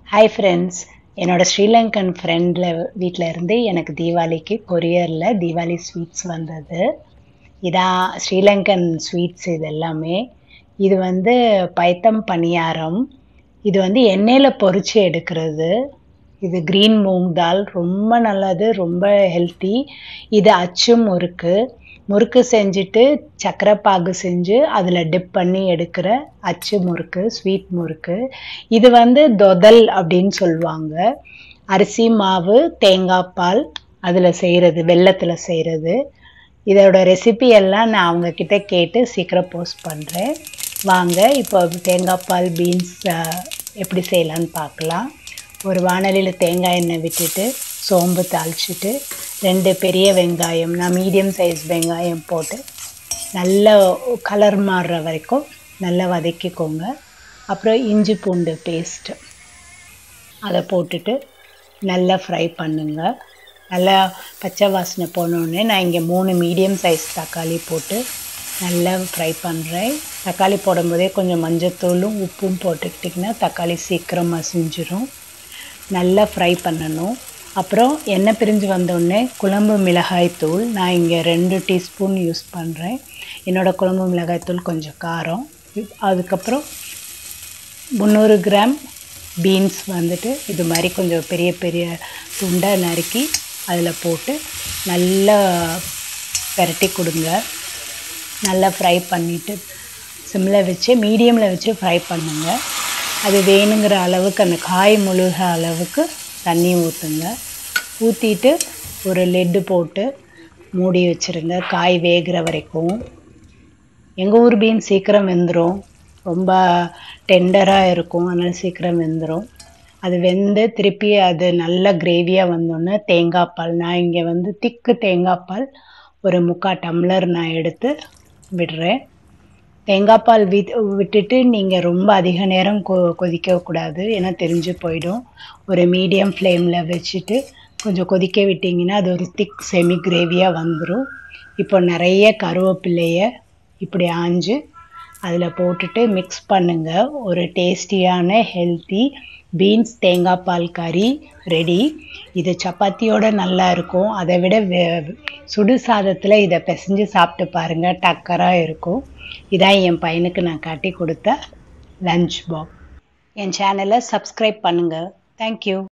hi friends என்னோட ஸ்ரீலங்கன் ஃப்ரெண்டில் வீட்டில் இருந்து எனக்கு தீபாவளிக்கு கொரியரில் தீபாவளி ஸ்வீட்ஸ் வந்தது இதான் ஸ்ரீலங்கன் ஸ்வீட்ஸ் இது எல்லாமே இது வந்து பைத்தம் பணியாரம் இது வந்து எண்ணெயில் பொரிச்சு எடுக்கிறது இது க்ரீன் மூங் தால் ரொம்ப நல்லது ரொம்ப ஹெல்த்தி இது அச்சு முறுக்கு முறுக்கு செஞ்சுட்டு சக்கரை பாகு செஞ்சு அதில் டிப் பண்ணி எடுக்கிற அச்சு முறுக்கு ஸ்வீட் முறுக்கு இது வந்து தொதல் அப்படின்னு சொல்லுவாங்க அரிசி மாவு தேங்காய் பால் அதில் செய்கிறது வெள்ளத்தில் செய்கிறது இதோட ரெசிபி எல்லாம் நான் அவங்க கிட்ட கேட்டு சீக்கிரம் போஸ்ட் பண்ணுறேன் வாங்க இப்போ தேங்காய் பால் பீன்ஸ் எப்படி செய்யலான்னு பார்க்கலாம் ஒரு வானலியில் தேங்காய் எண்ணெய் விட்டுட்டு சோம்பு தாளிச்சிட்டு ரெண்டு பெரிய வெங்காயம் நான் மீடியம் சைஸ் வெங்காயம் போட்டு நல்ல கலர் மாறுற வரைக்கும் நல்லா வதக்கிக்கோங்க அப்புறம் இஞ்சி பூண்டு பேஸ்ட்டு அதை போட்டுட்டு நல்லா ஃப்ரை பண்ணுங்க நல்லா பச்சை வாசனை போனோடனே நான் இங்கே மூணு மீடியம் சைஸ் தக்காளி போட்டு நல்லா ஃப்ரை பண்ணுறேன் தக்காளி போடும்போதே கொஞ்சம் மஞ்சத்தூளும் உப்பும் போட்டுக்கிட்டிங்கன்னா தக்காளி சீக்கிரம் மசிஞ்சிரும் நல்லா ஃப்ரை பண்ணணும் அப்புறம் எண்ணெய் பிரிஞ்சு வந்தோடனே குழம்பு மிளகாய் தூள் நான் இங்கே ரெண்டு டீஸ்பூன் யூஸ் பண்ணுறேன் என்னோடய குழம்பு மிளகாய் தூள் கொஞ்சம் காரம் அதுக்கப்புறம் முந்நூறு கிராம் பீன்ஸ் வந்துட்டு இது மாதிரி கொஞ்சம் பெரிய பெரிய துண்டாக நறுக்கி அதில் போட்டு நல்லா பெரட்டி கொடுங்க நல்லா ஃப்ரை பண்ணிவிட்டு சிம்மில் வச்சு மீடியமில் வச்சு ஃப்ரை பண்ணுங்கள் அது வேணுங்கிற அளவுக்கு அந்த காய் முழுக அளவுக்கு தண்ணி ஊற்றுங்க ஊற்றிட்டு ஒரு லெட்டு போட்டு மூடி வச்சுருங்க காய் வேகிற வரைக்கும் எங்கள் ஊர் பீன் சீக்கிரம் வெந்துடும் ரொம்ப டெண்டராக இருக்கும் அதனால் சீக்கிரம் வெந்துடும் அது வெந்து திருப்பி அது நல்ல கிரேவியாக வந்தோடனே தேங்காய் பால் நான் இங்கே வந்து திக்கு தேங்காய் பால் ஒரு முக்கால் டம்ளர் நான் எடுத்து விடுறேன் தேங்காய் பால் வித் விட்டுட்டு நீங்கள் ரொம்ப அதிக நேரம் கொ கொதிக்கக்கூடாது ஏன்னா தெரிஞ்சு போயிடும் ஒரு மீடியம் ஃப்ளேமில் வச்சுட்டு கொஞ்சம் கொதிக்க விட்டிங்கன்னா அது ஒரு திக் செமி கிரேவியாக வந்துடும் இப்போ நிறைய கருவேப்பிலைய இப்படி ஆஞ்சு அதில் போட்டுட்டு மிக்ஸ் பண்ணுங்கள் ஒரு டேஸ்டியான ஹெல்த்தி பீன்ஸ் தேங்காய் பால் கறி ரெடி இது சப்பாத்தியோட நல்லா இருக்கும் அதை விட சுடு சாதத்தில் இதை பிசைஞ்சு சாப்பிட்டு பாருங்கள் டக்கராக இருக்கும் இதான் என் பையனுக்கு நான் காட்டி கொடுத்த லஞ்ச் பாக்ஸ் என் சேனலை சப்ஸ்கிரைப் பண்ணுங்கள் தேங்க்யூ